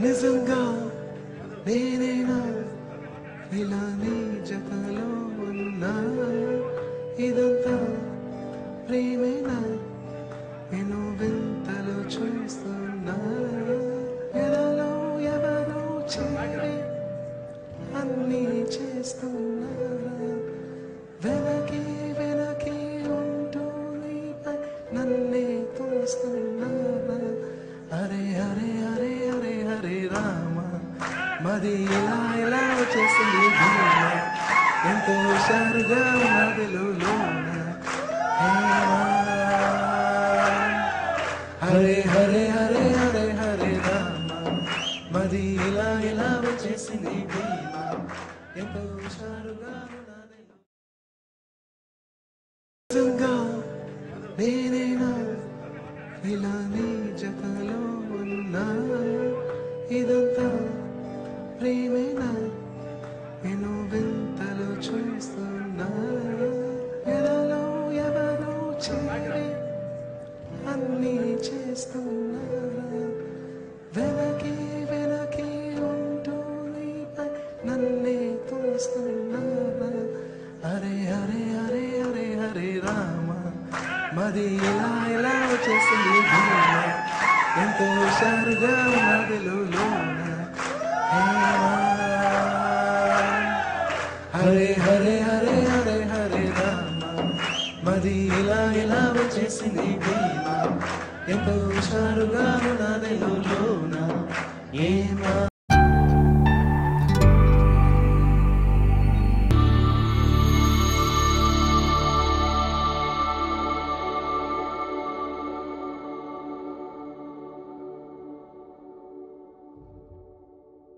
నిజంగా నేనేనా ఇలా నీ జతలో ఉన్నా ఇదంతా ప్రేమేనా నేను వింతలు చూస్తున్నా ఎదలో ఎవరో చేరి అన్నీ చేస్తున్నారా వెనకే వెనకే ఉంటూ నీపై నన్నే తోస్తున్నారా అరే అరే అరే అరే హరే రామ మది ఇలా ఇలా వచ్చేసింది భూమ ఎంతో హుషారుగా ఉన్నదిలో లోన హరే హరే హరే హరే హరే రామ మది ఇలా ఇలా వచ్చేసింది భీమ ఎంతో హుషారుగా ఉన్నదిలో నిజంగా నేనేనా ఇలా నీ జతలో ఉన్నా ఇదంతా ప్రేమేనా నేను వింతలు చూస్తున్నా ఎదలో ఎవరో చేరి అన్నీ చేస్తున్నారా వెనకే వెనకే ఉంటూ నీపై నన్నే తోస్తున్నారా అరే అరే అరే అరే హరే రామ మది ఇలా ఇలా వచ్చేసింది భూమ ఎంతో హుషారుగా ఉన్నదిలో లోన హరే హరే హరే హరే హరే రామ మది ఇలా ఇలా వచ్చేసింది భీమ ఎంతో హుషారుగా ఉన్నదిలో లోన ఏమా